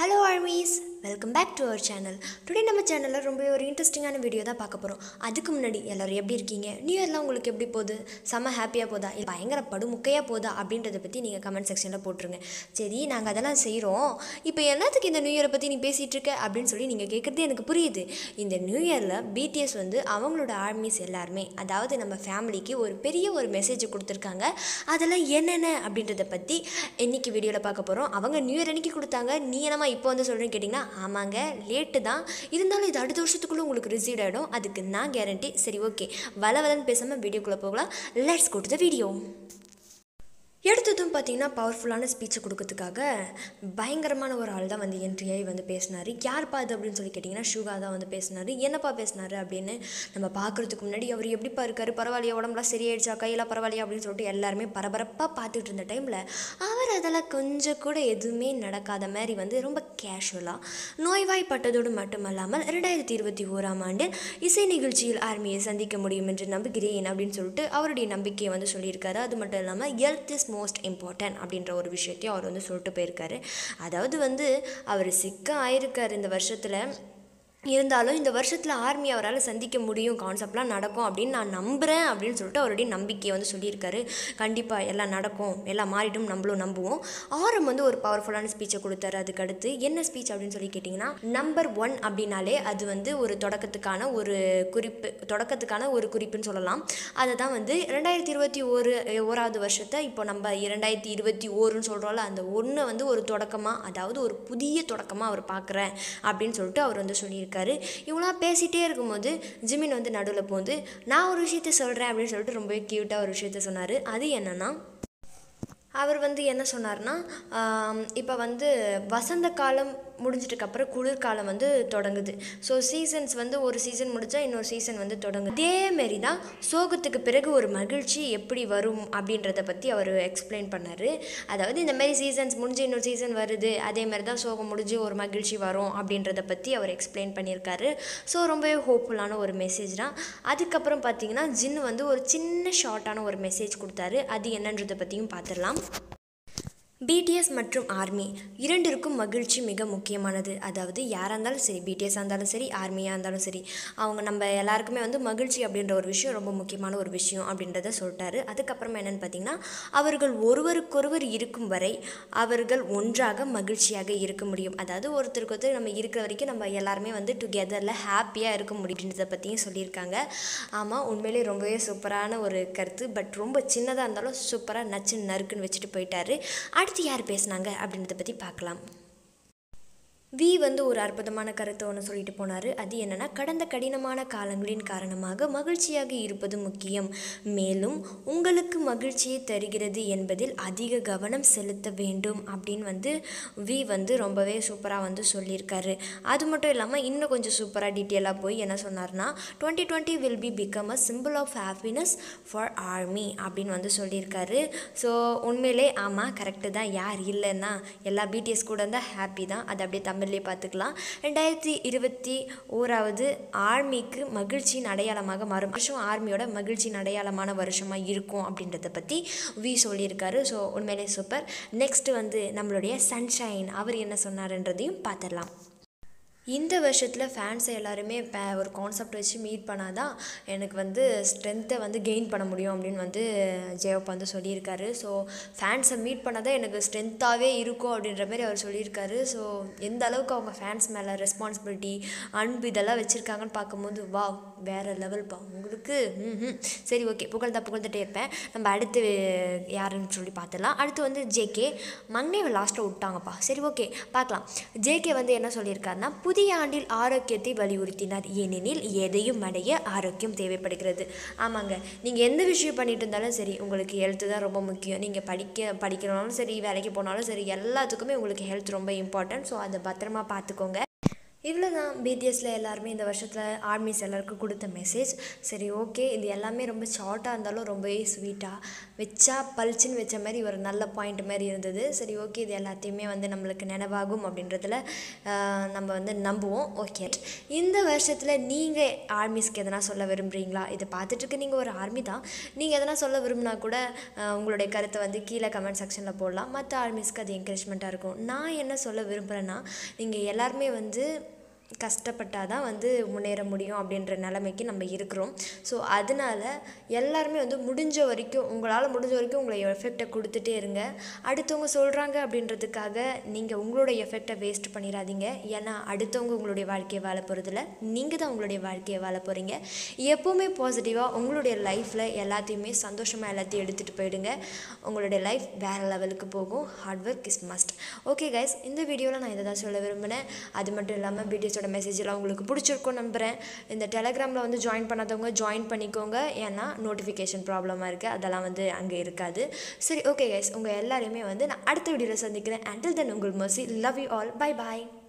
hello armies welcome back to our channel today நம்ம சேனலில் ரொம்ப ஒரு இன்ட்ரெஸ்டிங்கான வீடியோ தான் பார்க்க போகிறோம் அதுக்கு முன்னாடி எல்லோரும் எப்படி இருக்கீங்க நியூ இயர்லாம் உங்களுக்கு எப்படி போகுது செம்ம ஹாப்பியாக போதா இல்லை பயங்கர படுமுக்கையாக போதா அப்படின்றத பற்றி நீங்கள் கமெண்ட் செக்ஷனில் போட்டுருங்க சரி நாங்கள் அதெல்லாம் செய்கிறோம் இப்போ என்னத்துக்கு இந்த நியூ இயரை பற்றி நீ பேசிகிட்டு இருக்க அப்படின்னு சொல்லி நீங்கள் கேட்குறது எனக்கு புரியுது இந்த நியூ இயரில் பிடிஎஸ் வந்து அவங்களோட ஆர்மிஸ் எல்லாருமே அதாவது நம்ம ஃபேமிலிக்கு ஒரு பெரிய ஒரு மெசேஜ் கொடுத்துருக்காங்க அதெல்லாம் என்னென்ன அப்படின்றத பற்றி இன்னைக்கு வீடியோவில் பார்க்க போகிறோம் அவங்க நியூ இயர் அன்னைக்கு கொடுத்தாங்க நீ என்னம்மா இப்போ வந்து சொல்கிறேன்னு கேட்டிங்கன்னா ஆமாங்க லேட்டு தான் இருந்தாலும் இது அடுத்த வருஷத்துக்குள்ளே உங்களுக்கு ரிசீவ் ஆகிடும் அதுக்கு நான் கேரண்டி சரி ஓகே வள வளன்னு பேசாமல் வீடியோக்குள்ளே போகலாம் let's go to the video எடுத்ததும் பார்த்தீங்கன்னா பவர்ஃபுல்லான ஸ்பீச்சை கொடுக்கறதுக்காக பயங்கரமான ஒரு ஆள் தான் வந்து என்ட்ரி ஆகி வந்து பேசினார் யார்ப்பா அது அப்படின்னு சொல்லி கேட்டிங்கன்னா ஷுகா தான் வந்து பேசினார் என்னப்பா பேசினார் அப்படின்னு நம்ம பார்க்குறதுக்கு முன்னாடி அவர் எப்படிப்பா இருக்கார் பரவாயில்லையா உடம்புலாம் சரியாயிடுச்சா கையெல்லாம் பரவாயில்லையா அப்படின்னு சொல்லிட்டு எல்லாருமே பரபரப்பாக பார்த்துட்டு இருந்த டைமில் அவர் அதெல்லாம் கொஞ்சம் கூட எதுவுமே நடக்காத மாதிரி வந்து ரொம்ப கேஷுவலாக நோய்வாய்ப்பட்டதோடு மட்டுமல்லாமல் ரெண்டாயிரத்தி இருபத்தி ஓராம் ஆண்டு இசை நிகழ்ச்சியில் ஆர்மியை சந்திக்க முடியும் என்று நம்புகிறேன் அப்படின்னு சொல்லிட்டு அவருடைய நம்பிக்கையை வந்து சொல்லியிருக்காரு அது மட்டும் இல்லாமல் ஹெல்த் இஸ் மோஸ்ட் இம்பார்ட்டன்ட் அப்படின்ற ஒரு விஷயத்தையும் அவர் வந்து சொல்லிட்டு போயிருக்காரு அதாவது வந்து அவர் சிக்க ஆயிருக்கார் இந்த வருஷத்தில் இருந்தாலும் இந்த வருஷத்தில் ஆர்மி அவரால் சந்திக்க முடியும் கான்செப்ட்லாம் நடக்கும் அப்படின்னு நான் நம்புகிறேன் அப்படின்னு சொல்லிட்டு அவருடைய நம்பிக்கையை வந்து சொல்லியிருக்காரு கண்டிப்பாக எல்லாம் நடக்கும் எல்லாம் மாறிடும் நம்மளும் நம்புவோம் ஆரம் வந்து ஒரு பவர்ஃபுல்லான ஸ்பீச்சை கொடுத்தாரு அதுக்கு அடுத்து என்ன ஸ்பீச் அப்படின்னு சொல்லி கேட்டிங்கன்னா நம்பர் ஒன் அப்படின்னாலே அது வந்து ஒரு தொடக்கத்துக்கான ஒரு குறிப்பு தொடக்கத்துக்கான ஒரு குறிப்புன்னு சொல்லலாம் அதை தான் வந்து ரெண்டாயிரத்தி இருபத்தி ஒரு ஓராவது வருஷத்தை இப்போ நம்ம இரண்டாயிரத்தி இருபத்தி ஓருன்னு சொல்கிறோம்ல அந்த ஒன்றை வந்து ஒரு தொடக்கமாக அதாவது ஒரு புதிய தொடக்கமாக அவர் பார்க்குறேன் அப்படின்னு சொல்லிட்டு அவர் வந்து சொல்லியிருக்காரு இவங்களாம் பேசிகிட்டே இருக்கும்போது ஜிமின் வந்து நடுவில் போந்து நான் ஒரு விஷயத்த சொல்கிறேன் அப்படின்னு சொல்லிட்டு ரொம்பவே க்யூட்டாக ஒரு விஷயத்த சொன்னார் அது என்னென்னா அவர் வந்து என்ன சொன்னார்னா இப்போ வந்து வசந்த காலம் முடிஞ்சிட்டக்கப்புறம் குளிர்காலம் வந்து தொடங்குது ஸோ சீசன்ஸ் வந்து ஒரு சீசன் முடித்தா இன்னொரு சீசன் வந்து தொடங்குது இதேமாரி தான் சோகத்துக்கு பிறகு ஒரு மகிழ்ச்சி எப்படி வரும் அப்படின்றத பற்றி அவர் எக்ஸ்பிளைன் பண்ணார் அதாவது இந்த மாதிரி சீசன்ஸ் முடிஞ்சு இன்னொரு சீசன் வருது அதே மாதிரி தான் சோகம் முடிஞ்சு ஒரு மகிழ்ச்சி வரும் அப்படின்றத பற்றி அவர் எக்ஸ்பிளைன் பண்ணியிருக்காரு ஸோ ரொம்பவே ஹோப்ஃபுல்லான ஒரு மெசேஜ் தான் அதுக்கப்புறம் பார்த்தீங்கன்னா ஜின் வந்து ஒரு சின்ன ஷார்ட்டான ஒரு மெசேஜ் கொடுத்தாரு அது என்னன்றதை பற்றியும் பார்த்துடலாம் பிடிஎஸ் மற்றும் ஆர்மி இரண்டிற்கும் மகிழ்ச்சி மிக முக்கியமானது அதாவது யாராக இருந்தாலும் சரி பிடிஎஸ்ஸாக இருந்தாலும் சரி ஆர்மியாக இருந்தாலும் சரி அவங்க நம்ம எல்லாருக்குமே வந்து மகிழ்ச்சி அப்படின்ற ஒரு விஷயம் ரொம்ப முக்கியமான ஒரு விஷயம் அப்படின்றத சொல்லிட்டாரு அதுக்கப்புறமா என்னென்னு பார்த்தீங்கன்னா அவர்கள் ஒருவருக்கொருவர் இருக்கும் வரை அவர்கள் ஒன்றாக மகிழ்ச்சியாக இருக்க முடியும் அதாவது ஒருத்தருக்கு ஒருத்தர் நம்ம இருக்கிற வரைக்கும் நம்ம எல்லாருமே வந்து டுகெதரில் ஹாப்பியாக இருக்க முடியுன்றதை பற்றியும் சொல்லியிருக்காங்க ஆமாம் உண்மையிலேயே ரொம்பவே சூப்பரான ஒரு கருத்து பட் ரொம்ப சின்னதாக இருந்தாலும் சூப்பராக நச்சு நறுக்குன்னு வச்சுட்டு போயிட்டாரு அடுத்து யார் பேசுனாங்க அப்படின்றத பற்றி பார்க்கலாம் வி வந்து ஒரு அற்புதமான கருத்தை ஒன்று சொல்லிட்டு போனார் அது என்னென்னா கடந்த கடினமான காலங்களின் காரணமாக மகிழ்ச்சியாக இருப்பது முக்கியம் மேலும் உங்களுக்கு மகிழ்ச்சியை தருகிறது என்பதில் அதிக கவனம் செலுத்த வேண்டும் அப்படின்னு வந்து வி வந்து ரொம்பவே சூப்பராக வந்து சொல்லியிருக்காரு அது மட்டும் இல்லாமல் இன்னும் கொஞ்சம் சூப்பராக டீட்டெயிலாக போய் என்ன சொன்னார்னா twenty twenty will be become a symbol of happiness for army அப்படின்னு வந்து சொல்லியிருக்காரு ஸோ உண்மையிலே ஆமாம் கரெக்டு தான் யார் இல்லைன்னா எல்லா பிடிஎஸ் கூட இருந்தால் ஹாப்பி தான் அது அப்படியே தமிழ் தமிழ்லேயே பார்த்துக்கலாம் ரெண்டாயிரத்தி இருபத்தி ஓராவது ஆர்மிக்கு மகிழ்ச்சியின் அடையாளமாக மாறும் வருஷம் ஆர்மியோட மகிழ்ச்சியின் அடையாளமான வருஷமாக இருக்கும் அப்படின்றத பற்றி வி சொல்லியிருக்காரு ஸோ உண்மையிலே சூப்பர் நெக்ஸ்ட்டு வந்து நம்மளுடைய சன்ஷைன் அவர் என்ன சொன்னார்ன்றதையும் பார்த்துடலாம் இந்த வருஷத்தில் ஃபேன்ஸை எல்லாருமே பே ஒரு கான்செப்ட் வச்சு மீட் பண்ணால் தான் எனக்கு வந்து ஸ்ட்ரென்த்தை வந்து கெயின் பண்ண முடியும் அப்படின்னு வந்து ஜெயப் வந்து சொல்லியிருக்காரு ஸோ ஃபேன்ஸை மீட் பண்ணால் தான் எனக்கு ஸ்ட்ரென்த்தாகவே இருக்கும் அப்படின்ற மாதிரி அவர் சொல்லியிருக்காரு ஸோ எந்த அளவுக்கு அவங்க ஃபேன்ஸ் மேலே ரெஸ்பான்சிபிலிட்டி அன்பு இதெல்லாம் வச்சுருக்காங்கன்னு பார்க்கும்போது வா வேறு லெவல்ப்பா உங்களுக்கு ம் சரி ஓகே புகழ்ந்தா புகழ்ந்துட்டே இருப்பேன் நம்ம அடுத்து யாருன்னு சொல்லி பார்த்துடலாம் அடுத்து வந்து ஜேகே மங்னேவை லாஸ்ட்டில் விட்டாங்கப்பா சரி ஓகே பார்க்கலாம் ஜேகே வந்து என்ன சொல்லியிருக்காருன்னா புதிய ஆண்டில் ஆரோக்கியத்தை வலியுறுத்தினார் ஏனெனில் எதையும் அடைய ஆரோக்கியம் தேவைப்படுகிறது ஆமாங்க நீங்கள் எந்த விஷயம் பண்ணிட்டு இருந்தாலும் சரி உங்களுக்கு ஹெல்த்து தான் ரொம்ப முக்கியம் நீங்கள் படிக்க படிக்கிறனாலும் சரி வேலைக்கு போனாலும் சரி எல்லாத்துக்குமே உங்களுக்கு ஹெல்த் ரொம்ப இம்பார்ட்டன்ட் ஸோ அதை பத்திரமா பார்த்துக்கோங்க இவ்வளோ தான் பிடிஎஸில் எல்லாருமே இந்த வருஷத்தில் ஆர்மிஸ் எல்லாருக்கும் கொடுத்த மெசேஜ் சரி ஓகே இது எல்லாமே ரொம்ப ஷார்ட்டாக இருந்தாலும் ரொம்பவே ஸ்வீட்டாக வச்சா பளிச்சுன்னு வச்ச மாதிரி ஒரு நல்ல பாயிண்ட் மாதிரி இருந்தது சரி ஓகே இது எல்லாத்தையுமே வந்து நம்மளுக்கு நினைவாகும் அப்படின்றதுல ஆஹ், நம்ம வந்து நம்புவோம் ஓகே இந்த வருஷத்தில் நீங்கள் ஆர்மிஸ்க்கு எதனா சொல்ல விரும்புகிறீங்களா இதை பார்த்துட்டு இருக்க நீங்கள் ஒரு ஆர்மி தான் நீங்கள் எதனா சொல்ல விரும்பினா கூட ஆஹ், உங்களுடைய கருத்தை வந்து கீழே கமெண்ட் செக்ஷனில் போடலாம் மற்ற ஆர்மிஸ்க்கு அது என்கரேஜ்மெண்ட்டாக இருக்கும் நான் என்ன சொல்ல விரும்புகிறேன்னா நீங்கள் எல்லாருமே வந்து கஷ்டப்பட்டால் தான் வந்து முன்னேற முடியும் அப்படின்ற நிலைமைக்கு நம்ம இருக்கிறோம் ஸோ அதனால எல்லாருமே வந்து முடிஞ்ச வரைக்கும் உங்களால் முடிஞ்ச வரைக்கும் உங்களை எஃபெக்டை கொடுத்துட்டே இருங்க அடுத்தவங்க சொல்கிறாங்க அப்படின்றதுக்காக நீங்கள் உங்களோட எஃபெக்டை வேஸ்ட் பண்ணிடாதீங்க ஏன்னா அடுத்தவங்க உங்களுடைய வாழ்க்கையை வாழ போகிறதில்ல நீங்கள் தான் உங்களுடைய வாழ்க்கையை வாழ போகிறீங்க எப்போவுமே பாசிட்டிவாக உங்களுடைய லைஃப்பில் எல்லாத்தையுமே சந்தோஷமாக எல்லாத்தையும் எடுத்துகிட்டு போயிடுங்க உங்களுடைய லைஃப் வேறு லெவலுக்கு போகும் hard work is must okay guys இந்த வீடியோவில் நான் இதை தான் சொல்ல விரும்பினேன் அது மட்டும் இல்லாமல் பிடிஎஸோட மெசேஜ் எல்லாம் உங்களுக்கு பிடிச்சிருக்கும் நம்புகிறேன் இந்த டெலகிராமில் வந்து ஜாயின் பண்ணாதவங்க ஜாயின் பண்ணிக்கோங்க ஏன்னா நோட்டிஃபிகேஷன் ப்ராப்ளமாக இருக்குது அதெல்லாம் வந்து அங்கே இருக்காது சரி ஓகே கைஸ் உங்கள் எல்லாரையுமே வந்து நான் அடுத்த வீடியோவில் சந்திக்கிறேன் அண்டில் தென் உங்கள் மர்சி love you all bye bye